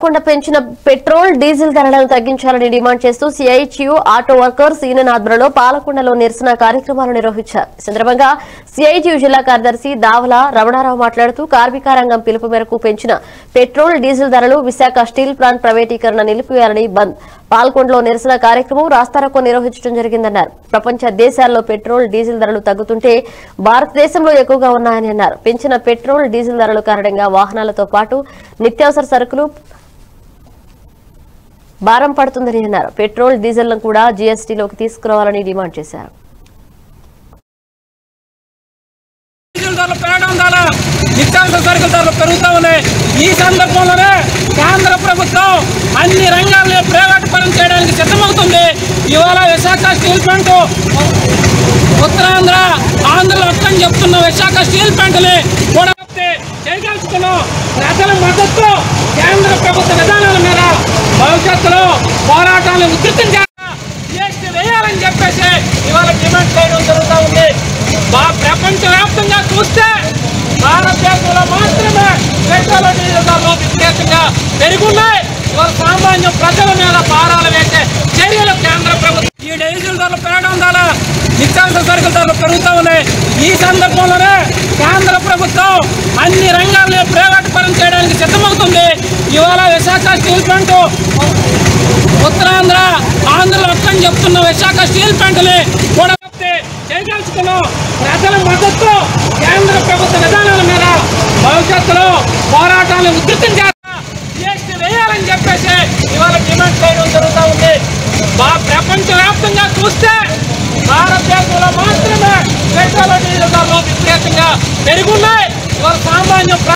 కొండ పెంచిన petrol diesel ధరలను తగ్గించాలని డిమాండ్ చేస్తూ సిఐటియు ఆటో వర్కర్స్ యూనియన్ ఆధ్వర్యంలో పాలకొండలో నిరసన కార్యక్రమాలు నిర్వహించారు ఈ సందర్భంగా సిఐటియు జిల్లా కార్యదర్శి దావల రమణారావు మాట్లాడుతూ కార్మిక రంగం పిలుపు మేరకు పెంచిన పెట్రోల్ డీజిల్ ధరలు విశాఖ స్టీల్ ప్లాంట్ ప్రైవేటీకరణ నిలిపివేయాలని బంద్ పాల్కొండలో నిరసన కార్యక్రమం రాస్తారోకో నిర్వహించడం జరిగిందన్నారు ప్రపంచ దేశాల్లో పెట్రోల్ డీజిల్ ధరలు తగ్గుతుంటే భారతదేశంలో ఎక్కువగా ఉన్నాయని అన్నారు పెంచిన పెట్రోల్ డీజిల్ ధరల కారణంగా వాహనాలతో పాటు నిత్యావసర సరుకులు భారం పడుతుందని అన్నారు పెట్రోల్ డీజిల్ను కూడా జీఎస్టీలోకి తీసుకురావాలని డిమాండ్ చేశారు డీజిల్ ధరలు పెరగడం ద్వారా నిత్యావసర సరుకుల ధరలు పెరుగుతూ ఉన్నాయి ఈ సందర్భంలోనే కేంద్ర ప్రభుత్వం అన్ని రంగాలను ప్రైవేట్ పరం చేయడానికి సిద్ధమవుతుంది ఇవాళ విశాఖ స్టీల్ ప్లాంట్ ఉత్తరాంధ్ర ఆంధ్రలో ఒక్కని చెప్తున్న విశాఖ స్టీల్ ప్లాంట్ని కూడా చేయగలుచుకున్నాం ప్రజల మద్దతు కేంద్ర ప్రభుత్వ విధానాల మీద భవిష్యత్తులో పోరాటాలను ఉధృతం చేయాలి జీఎస్టీ వేయాలని చెప్పేసి ఇవాళ డిమాండ్ చేయడం జరుగుతూ ఉంది బా ప్రపంచవ్యాప్తంగా చూస్తే భారతదేశంలో మాత్రమే పెట్రోల్ డీజిల్ ధరలు విపరీతంగా పెరుగున్నాయి ఇవాళ సామాన్య ప్రజల మీద భారాలు వేసే చర్యలు కేంద్ర ప్రభుత్వం ఈ డీజిల్ ధరలు పెరగడం ద్వారా నిత్యావసర సరుకుల ధరలు పెరుగుతూ ఉన్నాయి ఈ సందర్భంలోనే కేంద్ర ప్రభుత్వం అన్ని రంగాలను ప్రైవేట్ పరం చేయడానికి సిద్ధమవుతుంది ఇవాళ విశాఖ స్టీల్ ప్లాంట్ ఉత్తరాంధ్ర ఆంధ్రలో ఒక్కని చెప్తున్న విశాఖ స్టీల్ ప్లాంట్ని కూడా చేయగలుచుకున్నాం ప్రజల మద్దతు కేంద్ర ప్రభుత్వ విధానాల మీద భవిష్యత్తులో పోరాటాలను ఉధృతం చేస్తా జీఎస్టీ వేయాలని చెప్పేసి ఇవాళ డిమాండ్ చేయడం జరుగుతూ ఉంది బా ప్రపంచవ్యాప్తంగా చూస్తే భారతదేశంలో మాత్రమే పెట్రోల్ డీజిల్ ధరలు విపరీతంగా పెరుగున్నాయి ఇవాళ సామాన్య ప్ర-